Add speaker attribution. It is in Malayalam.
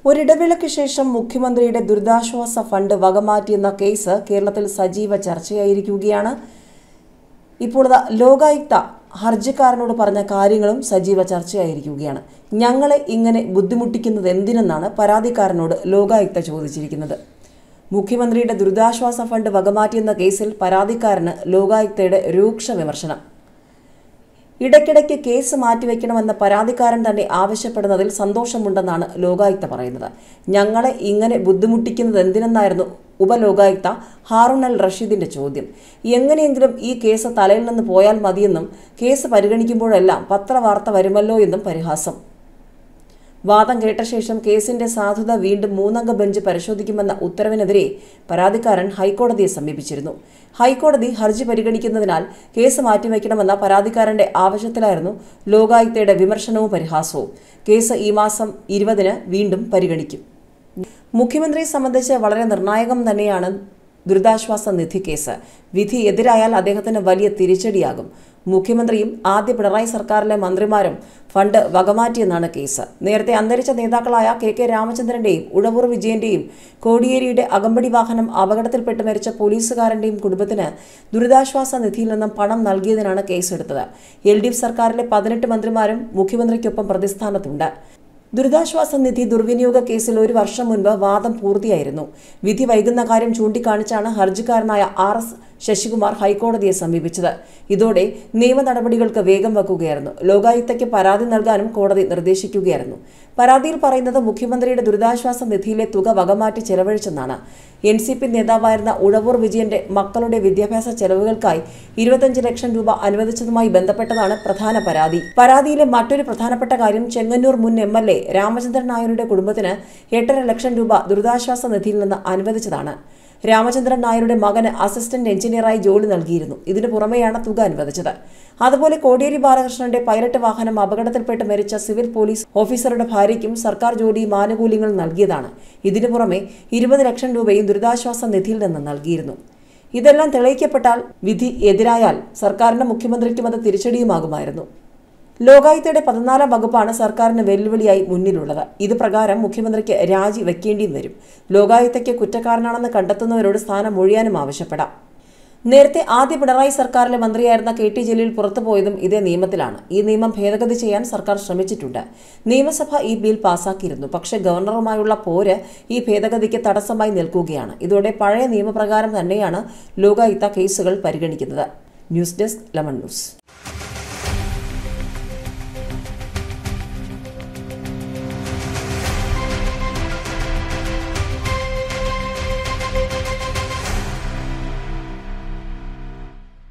Speaker 1: ഒരിടവേളയ്ക്ക് ശേഷം മുഖ്യമന്ത്രിയുടെ ദുരിതാശ്വാസ ഫണ്ട് വകമാറ്റിയെന്ന കേസ് കേരളത്തിൽ സജീവ ചർച്ചയായിരിക്കുകയാണ് ഇപ്പോൾ ഇതാ ലോകായുക്ത ഹർജിക്കാരനോട് പറഞ്ഞ കാര്യങ്ങളും സജീവ ചർച്ചയായിരിക്കുകയാണ് ഞങ്ങളെ ഇങ്ങനെ ബുദ്ധിമുട്ടിക്കുന്നത് എന്തിനെന്നാണ് പരാതിക്കാരനോട് ലോകായുക്ത ചോദിച്ചിരിക്കുന്നത് മുഖ്യമന്ത്രിയുടെ ദുരിതാശ്വാസ ഫണ്ട് വകമാറ്റിയെന്ന കേസിൽ പരാതിക്കാരന് ലോകായുക്തയുടെ രൂക്ഷ വിമർശനം ഇടയ്ക്കിടയ്ക്ക് കേസ് മാറ്റിവെക്കണമെന്ന പരാതിക്കാരൻ തന്നെ ആവശ്യപ്പെടുന്നതിൽ സന്തോഷമുണ്ടെന്നാണ് ലോകായുക്ത പറയുന്നത് ഞങ്ങളെ ഇങ്ങനെ ബുദ്ധിമുട്ടിക്കുന്നത് എന്തിനെന്നായിരുന്നു ഉപലോകായുക്ത ഹാറൂൺ അൽ റഷീദിന്റെ ചോദ്യം എങ്ങനെയെങ്കിലും ഈ കേസ് തലയിൽ നിന്ന് പോയാൽ മതിയെന്നും കേസ് പരിഗണിക്കുമ്പോഴെല്ലാം പത്രവാർത്ത വരുമല്ലോ എന്നും പരിഹാസം വാദം കേട്ട ശേഷം കേസിന്റെ സാധുത വീണ്ടും മൂന്നംഗ ബെഞ്ച് പരിശോധിക്കുമെന്ന ഉത്തരവിനെതിരെ പരാതിക്കാരൻ ഹൈക്കോടതിയെ സമീപിച്ചിരുന്നു ഹൈക്കോടതി ഹർജി പരിഗണിക്കുന്നതിനാൽ കേസ് മാറ്റിവെക്കണമെന്ന പരാതിക്കാരന്റെ ആവശ്യത്തിലായിരുന്നു ലോകായുക്തയുടെ വിമർശനവും പരിഹാസവും കേസ് ഈ മാസം ഇരുപതിന് വീണ്ടും പരിഗണിക്കും മുഖ്യമന്ത്രിയെ സംബന്ധിച്ച് വളരെ നിർണായകം തന്നെയാണ് ദുരിതാശ്വാസ നിധി കേസ് വിധി എതിരായാൽ അദ്ദേഹത്തിന് വലിയ തിരിച്ചടിയാകും മുഖ്യമന്ത്രിയും ആദ്യ പിണറായി സർക്കാരിലെ മന്ത്രിമാരും ഫണ്ട് വകമാറ്റിയെന്നാണ് കേസ് നേരത്തെ അന്തരിച്ച നേതാക്കളായ കെ കെ രാമചന്ദ്രന്റെയും ഉഴവൂർ വിജയന്റെയും കോടിയേരിയുടെ അകമ്പടി വാഹനം അപകടത്തിൽപ്പെട്ട് മരിച്ച പോലീസുകാരന്റെയും കുടുംബത്തിന് ദുരിതാശ്വാസ നിധിയിൽ നിന്നും പണം നൽകിയതിനാണ് കേസെടുത്തത് എൽ ഡി എഫ് സർക്കാരിലെ പതിനെട്ട് മന്ത്രിമാരും മുഖ്യമന്ത്രിക്കൊപ്പം പ്രതിസ്ഥാനത്തുണ്ട് ദുരിതാശ്വാസ നിധി ദുർവിനിയോഗ കേസിൽ ഒരു വർഷം മുൻപ് വാദം പൂർത്തിയായിരുന്നു വിധി വൈകുന്ന കാര്യം ചൂണ്ടിക്കാണിച്ചാണ് ഹർജിക്കാരനായ ആർ എസ് ശശികുമാർ ഹൈക്കോടതിയെ സമീപിച്ചത് ഇതോടെ നിയമ നടപടികൾക്ക് വേഗം വെക്കുകയായിരുന്നു ലോകായുക്തയ്ക്ക് പരാതി നൽകാനും കോടതി നിർദ്ദേശിക്കുകയായിരുന്നു പരാതിയിൽ പറയുന്നത് മുഖ്യമന്ത്രിയുടെ ദുരിതാശ്വാസ നിധിയിലെ തുക വകമാറ്റി ചെലവഴിച്ചെന്നാണ് എൻ സി പി നേതാവായിരുന്ന ഉഴവൂർ വിജയന്റെ മക്കളുടെ വിദ്യാഭ്യാസ ചെലവുകൾക്കായി ഇരുപത്തഞ്ച് ലക്ഷം രൂപ അനുവദിച്ചതുമായി ബന്ധപ്പെട്ടതാണ് പ്രധാന പരാതി പരാതിയിലെ മറ്റൊരു പ്രധാനപ്പെട്ട കാര്യം ചെങ്ങന്നൂർ മുൻ എം എൽ എ രാമചന്ദ്രൻ നായരുടെ കുടുംബത്തിന് എട്ടര ലക്ഷം രൂപ ദുരിതാശ്വാസ നിധിയിൽ നിന്ന് അനുവദിച്ചതാണ് രാമചന്ദ്രൻ നായരുടെ മകന് അസിസ്റ്റന്റ് എഞ്ചിനീയറായി ജോലി നൽകിയിരുന്നു ഇതിനു പുറമെയാണ് തുക അനുവദിച്ചത് അതുപോലെ കോടിയേരി ബാലകൃഷ്ണന്റെ പൈലറ്റ് വാഹനം അപകടത്തിൽപ്പെട്ട് മരിച്ച സിവിൽ പോലീസ് ഓഫീസറുടെ ഭാര്യയ്ക്കും സർക്കാർ ജോലിയും ആനുകൂല്യങ്ങൾ നൽകിയതാണ് ഇതിനു പുറമെ ഇരുപത് ലക്ഷം രൂപയും ദുരിതാശ്വാസ നിധിയിൽ നിന്ന് നൽകിയിരുന്നു ഇതെല്ലാം തെളിയിക്കപ്പെട്ടാൽ വിധി എതിരായാൽ സർക്കാരിന്റെ മുഖ്യമന്ത്രിക്കും അത് തിരിച്ചടിയുമാകുമായിരുന്നു ലോകായുക്തയുടെ പതിനാലാം വകുപ്പാണ് സർക്കാരിന് വെല്ലുവിളിയായി മുന്നിലുള്ളത് ഇത് പ്രകാരം മുഖ്യമന്ത്രിക്ക് രാജി വെക്കേണ്ടിയും വരും ലോകായുക്തയ്ക്ക് കുറ്റക്കാരനാണെന്ന് കണ്ടെത്തുന്നവരോട് സ്ഥാനം ഒഴിയാനും ആവശ്യപ്പെടാം നേരത്തെ ആദ്യ പിണറായി സർക്കാരിലെ മന്ത്രിയായിരുന്ന കെ ടി ജലീൽ പുറത്തുപോയതും ഇതേ നിയമത്തിലാണ് ഈ നിയമം ഭേദഗതി ചെയ്യാൻ സർക്കാർ ശ്രമിച്ചിട്ടുണ്ട് നിയമസഭ ഈ ബിൽ പാസാക്കിയിരുന്നു പക്ഷേ ഗവർണറുമായുള്ള പോര് ഈ ഭേദഗതിക്ക് തടസ്സമായി നിൽക്കുകയാണ് ഇതോടെ പഴയ നിയമപ്രകാരം തന്നെയാണ് ലോകായുക്ത കേസുകൾ പരിഗണിക്കുന്നത് ന്യൂസ് ഡെസ്ക് ലെമൺ ന്യൂസ്